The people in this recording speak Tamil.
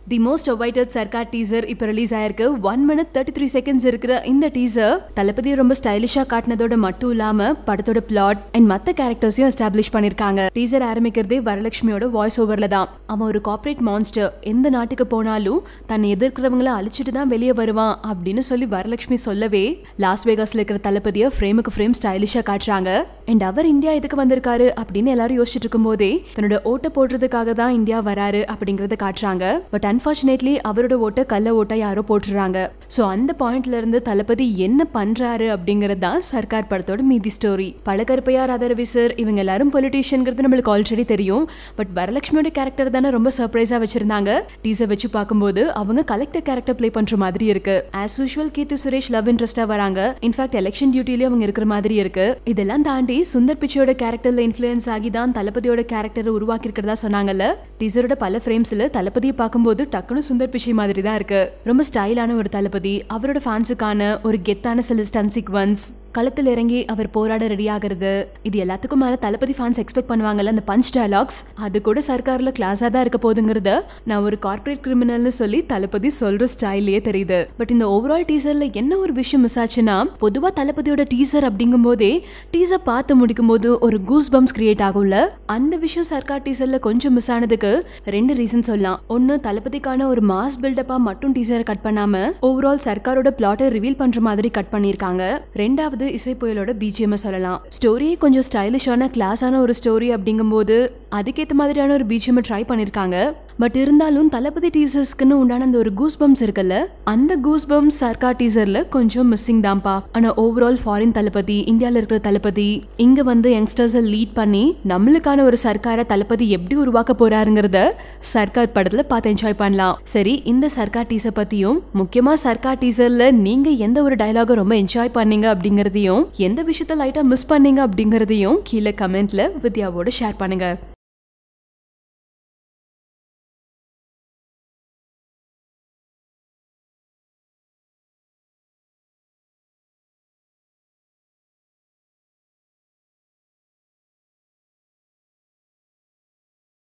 தி மோஸ்ட் அவைட்டட் சர்க்கார் டீசர் இப்போ ரிலீஸ் ஆயிருக்கு one minute thirty three seconds இருக்கிற இந்த டீசர் தளபதியை ரொம்ப ஸ்டைலிஷா காட்டினதோட மட்டும் இல்லாம படத்தோட பிளாட் அண்ட் மத்த கேரக்டர்ஸையும் எஸ்டாப்ளிஷ் பண்ணிருக்காங்க டீசர் ஆரம்பிக்கிறதே வரலட்சுமியோட வாய்ஸ் ஓவர்ல தான் அவன் ஒரு கார்ப்பரேட் மான்ஸ்டர் எந்த நாட்டுக்கு போனாலும் தன்னை எதிர்க்கிறவங்கள அழிச்சிட்டு தான் வெளியே வருவான் அப்படின்னு சொல்லி வரலட்சுமி சொல்லவே லாஸ் வேகாஸ்ல இருக்கிற தளபதியை ஃப்ரேமுக்கு ஃப்ரேம் ஸ்டைலிஷா காட்டுறாங்க அண்ட் அவர் இந்தியா எதுக்கு வந்திருக்காரு அப்படின்னு எல்லாரும் யோசிச்சுட்டு இருக்கும் போதே தன்னோட ஓட்டை போடுறதுக்காக தான் இந்தியா வராரு அப்படிங்கறத காட்டுறாங்க பட் அன்பார்ச்சுனேட்லி அவரோட ஓட்டை கள்ள ஓட்டை யாரோ போட்டுறாங்க ஸோ அந்த பாயிண்ட்ல இருந்து தளபதி என்ன பண்றாரு அப்படிங்கிறது தான் சர்க்கார் படத்தோட மீதி ஸ்டோரி பழகருப்பையா ராதாரவி சார் இவங்க எல்லாரும் பொலிட்டீஷியன்கிறது நம்மளுக்கு ஆல்ரெடி தெரியும் பட் வரலட்சுமியோட கேரக்டர் தானே ரொம்ப சர்ப்ரைஸா வச்சிருந்தாங்க டீசர் வச்சு பார்க்கும்போது அவங்க கலெக்டர் கேரக்டர் ப்ளே பண்ற மாதிரி இருக்கு as usual Keerthy Suresh love இன்ட்ரெஸ்டா வராங்க இன்ஃபேக்ட் எலெக்ஷன் டியூட்டிலேயே அவங்க இருக்கிற மாதிரி இருக்கு இதெல்லாம் தாண்டி சுந்தர் பிச்சையோட கேரக்டர்ல இன்ஃபுளுன்ஸ் ஆகி தான் தளபதியோட கேரக்டரை உருவாக்கி இருக்கிறதா சொன்னாங்கல்ல டீசரோட பல ஃப்ரேம்ஸ்ல தளபதியை பார்க்கும்போது டக்குனு சுந்தர் பிச்சை மாதிரி தான் இருக்கு ரொம்ப ஸ்டைலான ஒரு தளபதி அவரோட ஃபேன்ஸுக்கான ஒரு கெத்தான சில ஸ்டன் சீக்வன்ஸ் களத்தில் இறங்கி அவர் போராட ரெடி ஆகிறது இது எல்லாத்துக்கும் மேல தளபதி ஃபேன்ஸ் எக்ஸ்பெக்ட் பண்ணுவாங்கல்ல அந்த பஞ்ச் டயலாக்ஸ் அது கூட சர்க்கார்ல கிளாஸா தான் இருக்க போதுங்கிறத நான் ஒரு கார்ப்பரேட் கிரிமினல்னு சொல்லி தளபதி சொல்ற ஸ்டைல்லயே தெரியுது பட் இந்த ஓவரால் டீசர்ல என்ன ஒரு விஷயம் மிஸ் ஆச்சுன்னா பொதுவா தளபதியோட டீசர் அப்படிங்கும் போதே டீசர் பார்த்து முடிக்கும் போது ஒரு கூஸ் பம்ஸ் கிரியேட் ஆகும்ல அந்த விஷயம் சர்க்கார் டீசர்ல கொஞ்சம் மிஸ் ஆனதுக்கு ரெண்டு ரீசன் சொல்லலாம் ஒன்னு தளபதிக்கான ஒரு மாஸ் பில்டப்பா மட்டும் டீசரை கட் பண்ணாம ஓவரால் சர்க்காரோட பிளாட்டை ரிவீல் பண்ற மாதிரி கட் பண்ணிருக்காங்க ரெண்டாவது இசை புயலோட பிஜிஎம் சொல்லலாம் ஸ்டோரியே கொஞ்சம் ஸ்டைலிஷான கிளாஸான ஒரு ஸ்டோரி அப்படிங்கும்போது அதுக்கேற்ற மாதிரியான ஒரு பிஜிஎம் ட்ரை பண்ணிருக்காங்க பட் இருந்தாலும் தளபதி டீசர்ஸ்க்குன்னு உண்டான அந்த ஒரு கூஸ் பம்ஸ் இருக்குல்ல அந்த கூஸ் பம்ஸ் சர்க்கார் டீசர்ல கொஞ்சம் மிஸ்ஸிங் தான்ப்பா ஆனா ஓவரால் ஃபாரின் தளபதி இந்தியாவில் இருக்கிற தளபதி இங்க வந்து யங்ஸ்டர்ஸை லீட் பண்ணி நம்மளுக்கான ஒரு சர்க்காரை தளபதி எப்படி உருவாக்க போறாருங்கிறத சர்க்கார் படத்துல பார்த்து என்ஜாய் பண்ணலாம் சரி இந்த சர்க்கார் டீசர் பத்தியும் முக்கியமா சர்க்கார் டீசர்ல நீங்க எந்த ஒரு டயலாக ரொம்ப என்ஜாய் பண்ணீங்க அப்படிங்கறதையும் எந்த விஷயத்த லைட்டா மிஸ் பண்ணீங்க அப்படிங்கறதையும் கீழே கமெண்ட்ல வித்யாவோட ஷேர் பண்ணுங்க